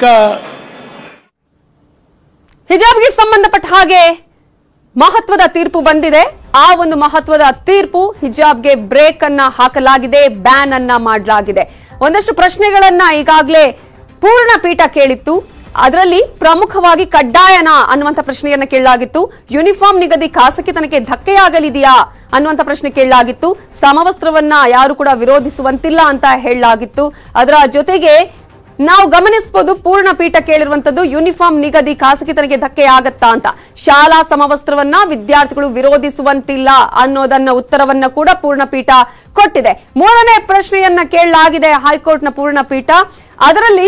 ಸಾಮಾಜಿಕ ಹಿಜಾಬ್ಗೆ ಸಂಬಂಧಪಟ್ಟ ಹಾಗೆ ಮಹತ್ವದ ತೀರ್ಪು ಬಂದಿದೆ ಆ ಒಂದು ಮಹತ್ವದ ತೀರ್ಪು ಹಿಜಾಬ್ಗೆ ಬ್ರೇಕ್ ಅನ್ನ ಹಾಕಲಾಗಿದೆ ಬ್ಯಾನ್ ಅನ್ನ ಮಾಡಲಾಗಿದೆ ಒಂದಷ್ಟು ಪ್ರಶ್ನೆಗಳನ್ನ ಈಗಾಗಲೇ ಪೂರ್ಣ ಪೀಠ ಕೇಳಿತ್ತು ಅದರಲ್ಲಿ ಪ್ರಮುಖವಾಗಿ ಕಡ್ಡಾಯನ ಅನ್ನುವಂಥ ಪ್ರಶ್ನೆಯನ್ನ ಕೇಳಲಾಗಿತ್ತು ಯೂನಿಫಾರ್ಮ್ ನಿಗದಿ ಖಾಸಗಿತನಕ್ಕೆ ಧಕ್ಕೆಯಾಗಲಿದೆಯಾ ಅನ್ನುವಂಥ ಪ್ರಶ್ನೆ ಕೇಳಲಾಗಿತ್ತು ಸಮವಸ್ತ್ರವನ್ನ ಯಾರು ಕೂಡ ವಿರೋಧಿಸುವಂತಿಲ್ಲ ಅಂತ ಹೇಳಲಾಗಿತ್ತು ಅದರ ಜೊತೆಗೆ ನಾವು ಗಮನಿಸಬಹುದು ಪೂರ್ಣ ಪೀಠ ಕೇಳಿರುವಂತದ್ದು ಯೂನಿಫಾರ್ಮ್ ನಿಗದಿ ಖಾಸಗಿತನಿಗೆ ಧಕ್ಕೆ ಆಗತ್ತಾ ಅಂತ ಶಾಲಾ ಸಮವಸ್ತ್ರವನ್ನ ವಿದ್ಯಾರ್ಥಿಗಳು ವಿರೋಧಿಸುವಂತಿಲ್ಲ ಅನ್ನೋದನ್ನ ಉತ್ತರವನ್ನ ಕೂಡ ಪೂರ್ಣ ಪೀಠ ಕೊಟ್ಟಿದೆ ಮೂರನೇ ಪ್ರಶ್ನೆಯನ್ನ ಕೇಳಲಾಗಿದೆ ಹೈಕೋರ್ಟ್ನ ಪೂರ್ಣ ಪೀಠ ಅದರಲ್ಲಿ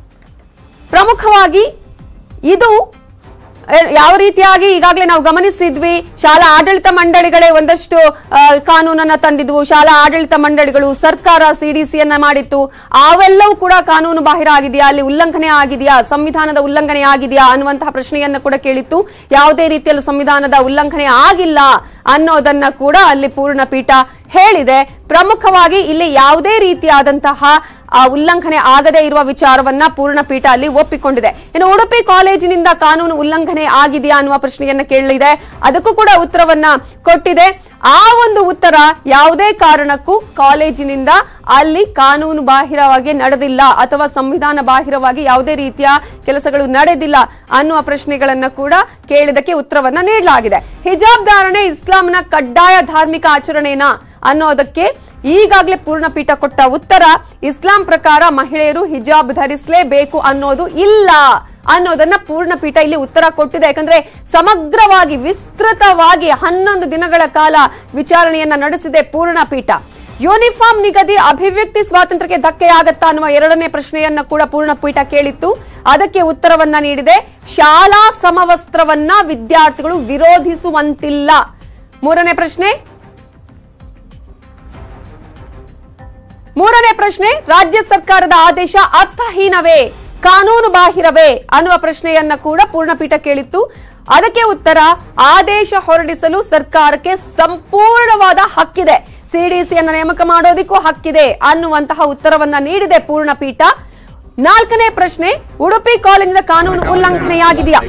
ಪ್ರಮುಖವಾಗಿ ಇದು ಎ, ಯಾವ ರೀತಿಯಾಗಿ ಈಗಾಗಲೇ ನಾವು ಗಮನಿಸಿದ್ವಿ ಶಾಲಾ ಆಡಳಿತ ಮಂಡಳಿಗಳೇ ಒಂದಷ್ಟು ಆ, ಕಾನೂನನ್ನ ತಂದಿದ್ವು ಶಾಲಾ ಆಡಳಿತ ಮಂಡಳಿಗಳು ಸರ್ಕಾರ ಸಿಡಿಸಿಯನ್ನ ಮಾಡಿತ್ತು ಅವೆಲ್ಲವೂ ಕೂಡ ಕಾನೂನು ಬಾಹಿರ ಆಗಿದೆಯಾ ಅಲ್ಲಿ ಉಲ್ಲಂಘನೆ ಆಗಿದೆಯಾ ಸಂವಿಧಾನದ ಉಲ್ಲಂಘನೆ ಆಗಿದೆಯಾ ಅನ್ನುವಂತಹ ಪ್ರಶ್ನೆಯನ್ನ ಕೂಡ ಕೇಳಿತ್ತು ಯಾವುದೇ ರೀತಿಯಲ್ಲಿ ಸಂವಿಧಾನದ ಉಲ್ಲಂಘನೆ ಆಗಿಲ್ಲ ಅನ್ನೋದನ್ನ ಕೂಡ ಅಲ್ಲಿ ಪೂರ್ಣ ಪೀಠ ಹೇಳಿದೆ ಪ್ರಮುಖವಾಗಿ ಇಲ್ಲಿ ಯಾವುದೇ ರೀತಿಯಾದಂತಹ ಆ ಉಲ್ಲಂಘನೆ ಆಗದೇ ಇರುವ ವಿಚಾರವನ್ನ ಪೂರ್ಣ ಪೀಠ ಅಲ್ಲಿ ಒಪ್ಪಿಕೊಂಡಿದೆ ಇನ್ನು ಉಡುಪಿ ಕಾಲೇಜಿನಿಂದ ಕಾನೂನು ಉಲ್ಲಂಘನೆ ಆಗಿದೆಯಾ ಅನ್ನುವ ಪ್ರಶ್ನೆಯನ್ನ ಕೇಳಲಿದೆ ಅದಕ್ಕೂ ಕೂಡ ಉತ್ತರವನ್ನ ಕೊಟ್ಟಿದೆ ಆ ಒಂದು ಉತ್ತರ ಯಾವುದೇ ಕಾರಣಕ್ಕೂ ಕಾಲೇಜಿನಿಂದ ಅಲ್ಲಿ ಕಾನೂನು ಬಾಹಿರವಾಗಿ ನಡೆದಿಲ್ಲ ಅಥವಾ ಸಂವಿಧಾನ ಬಾಹಿರವಾಗಿ ಯಾವುದೇ ರೀತಿಯ ಕೆಲಸಗಳು ನಡೆದಿಲ್ಲ ಅನ್ನುವ ಪ್ರಶ್ನೆಗಳನ್ನ ಕೂಡ ಕೇಳಿದಕ್ಕೆ ಉತ್ತರವನ್ನ ನೀಡಲಾಗಿದೆ ಹಿಜಾಬ್ ಧಾರಣೆ ಇಸ್ಲಾಂನ ಕಡ್ಡಾಯ ಧಾರ್ಮಿಕ ಆಚರಣೆನಾ ಅನ್ನೋದಕ್ಕೆ ಈಗಾಗಲೇ ಪೂರ್ಣಪೀಠ ಕೊಟ್ಟ ಉತ್ತರ ಇಸ್ಲಾಂ ಪ್ರಕಾರ ಮಹಿಳೆಯರು ಹಿಜಾಬ್ ಧರಿಸಲೇಬೇಕು ಅನ್ನೋದು ಇಲ್ಲ ಅನ್ನೋದನ್ನ ಪೂರ್ಣಪೀಠ ಇಲ್ಲಿ ಉತ್ತರ ಕೊಟ್ಟಿದೆ ಯಾಕಂದ್ರೆ ಸಮಗ್ರವಾಗಿ ವಿಸ್ತೃತವಾಗಿ ಹನ್ನೊಂದು ದಿನಗಳ ಕಾಲ ವಿಚಾರಣೆಯನ್ನ ನಡೆಸಿದೆ ಪೂರ್ಣಪೀಠ ಯೂನಿಫಾರ್ಮ್ ನಿಗದಿ ಅಭಿವ್ಯಕ್ತಿ ಸ್ವಾತಂತ್ರ್ಯಕ್ಕೆ ಧಕ್ಕೆಯಾಗತ್ತಾ ಅನ್ನುವ ಎರಡನೇ ಪ್ರಶ್ನೆಯನ್ನ ಕೂಡ ಪೂರ್ಣಪೀಠ ಕೇಳಿತ್ತು ಅದಕ್ಕೆ ಉತ್ತರವನ್ನ ನೀಡಿದೆ ಶಾಲಾ ಸಮವಸ್ತ್ರವನ್ನ ವಿದ್ಯಾರ್ಥಿಗಳು ವಿರೋಧಿಸುವಂತಿಲ್ಲ ಮೂರನೇ ಪ್ರಶ್ನೆ ಮೂರನೇ ಪ್ರಶ್ನೆ ರಾಜ್ಯ ಸರ್ಕಾರದ ಆದೇಶ ಅರ್ಥಹೀನವೇ ಕಾನೂನು ಬಾಹಿರವೇ ಅನ್ನುವ ಪ್ರಶ್ನೆಯನ್ನ ಕೂಡ ಪೂರ್ಣಪೀಠ ಕೇಳಿತ್ತು ಅದಕ್ಕೆ ಉತ್ತರ ಆದೇಶ ಹೊರಡಿಸಲು ಸರ್ಕಾರಕ್ಕೆ ಸಂಪೂರ್ಣವಾದ ಹಕ್ಕಿದೆ ಸಿಡಿಸಿಯನ್ನ ನೇಮಕ ಮಾಡೋದಿಕ್ಕೂ ಹಕ್ಕಿದೆ ಅನ್ನುವಂತಹ ಉತ್ತರವನ್ನ ನೀಡಿದೆ ಪೂರ್ಣಪೀಠ ನಾಲ್ಕನೇ ಪ್ರಶ್ನೆ ಉಡುಪಿ ಕಾಲೇಜಿನ ಕಾನೂನು ಉಲ್ಲಂಘನೆಯಾಗಿದೆಯಾ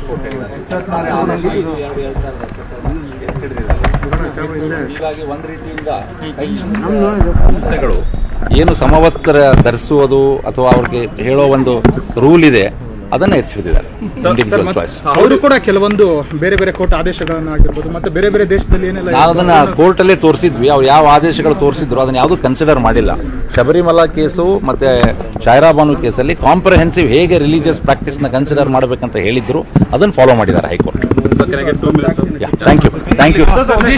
ಹೀಗಾಗಿ ಒಂದು ರೀತಿಯಿಂದ ಶೈಕ್ಷಣಿಕ ಸಂಸ್ಥೆಗಳು ಏನು ಸಮವಸ್ತ್ರ ಧರಿಸುವುದು ಅಥವಾ ಅವ್ರಿಗೆ ಹೇಳೋ ಒಂದು ರೂಲ್ ಇದೆ ಅದನ್ನ ಎತ್ತಿ ಹಿಡಿದಿದ್ದಾರೆ ಇಂಡಿವಿಜುವಲ್ ಚಾಯ್ಸ್ ಅವರು ಕೂಡ ಕೆಲವೊಂದು ಬೇರೆ ಬೇರೆ ಕೋರ್ಟ್ ಆದೇಶಗಳನ್ನ ಆಗಿರ್ಬೋದು ಮತ್ತೆ ಬೇರೆ ಬೇರೆ ದೇಶದಲ್ಲಿ ಏನೆಲ್ಲ ನಾವು ಅದನ್ನ ಕೋರ್ಟಲ್ಲೇ ತೋರಿಸಿದ್ವಿ ಅವ್ರು ಯಾವ ಆದೇಶಗಳು ತೋರಿಸಿದ್ರು ಅದನ್ನ ಯಾವುದು ಕನ್ಸಿಡರ್ ಮಾಡಿಲ್ಲ ಶಬರಿಮಲಾ ಕೇಸು ಮತ್ತೆ ಶಾಯರಾ ಬಾನು ಕೇಸಲ್ಲಿ ಕಾಂಪ್ರಹೆನ್ಸಿವ್ ಹೇಗೆ ರಿಲಿಜಿಯಸ್ ಪ್ರಾಕ್ಟೀಸ್ನ ಕನ್ಸಿಡರ್ ಮಾಡಬೇಕಂತ ಹೇಳಿದ್ರು ಅದನ್ನು ಫಾಲೋ ಮಾಡಿದ್ದಾರೆ high court thank you thank you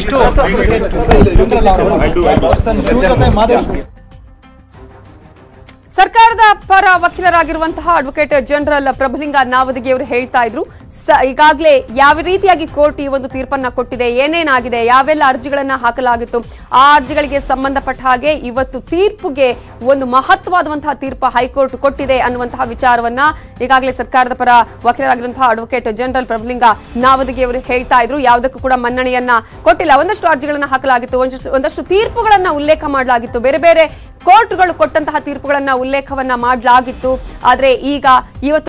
ಸರ್ಕಾರದ ಪರ ವಕೀಲರಾಗಿರುವಂತಹ ಅಡ್ವೊಕೇಟ್ ಜನರಲ್ ಪ್ರಭುಲಿಂಗ ನಾವದಗಿ ಅವರು ಹೇಳ್ತಾ ಇದ್ರು ಸ- ಈಗಾಗಲೇ ಯಾವ ರೀತಿಯಾಗಿ ಕೋರ್ಟ್ ಈ ಒಂದು ತೀರ್ಪನ್ನ ಕೊಟ್ಟಿದೆ ಏನೇನಾಗಿದೆ ಯಾವೆಲ್ಲ ಅರ್ಜಿಗಳನ್ನ ಹಾಕಲಾಗಿತ್ತು ಆ ಅರ್ಜಿಗಳಿಗೆ ಸಂಬಂಧಪಟ್ಟ ಹಾಗೆ ಇವತ್ತು ತೀರ್ಪುಗೆ ಒಂದು ಮಹತ್ವವಾದಂತಹ ತೀರ್ಪು ಹೈಕೋರ್ಟ್ ಕೊಟ್ಟಿದೆ ಅನ್ನುವಂತಹ ವಿಚಾರವನ್ನ ಈಗಾಗಲೇ ಸರ್ಕಾರದ ಪರ ವಕೀಲರಾಗಿರುವಂತಹ ಅಡ್ವೊಕೇಟ್ ಜನರಲ್ ಪ್ರಭುಲಿಂಗ ನಾವದಗಿ ಅವರು ಹೇಳ್ತಾ ಇದ್ರು ಯಾವುದಕ್ಕೂ ಕೂಡ ಮನ್ನಣೆಯನ್ನ ಕೊಟ್ಟಿಲ್ಲ ಒಂದಷ್ಟು ಅರ್ಜಿಗಳನ್ನ ಹಾಕಲಾಗಿತ್ತು ಒಂದಷ್ಟು ಒಂದಷ್ಟು ತೀರ್ಪುಗಳನ್ನ ಉಲ್ಲೇಖ ಮಾಡಲಾಗಿತ್ತು ಬೇರೆ ಬೇರೆ ಕೋರ್ಟ್ಗಳು ಕೊಟ್ಟಂತಹ ತೀರ್ಪುಗಳನ್ನ ಉಲ್ಲೇಖವನ್ನ ಮಾಡಲಾಗಿತ್ತು ಆದ್ರೆ ಈಗ ಇವತ್ತು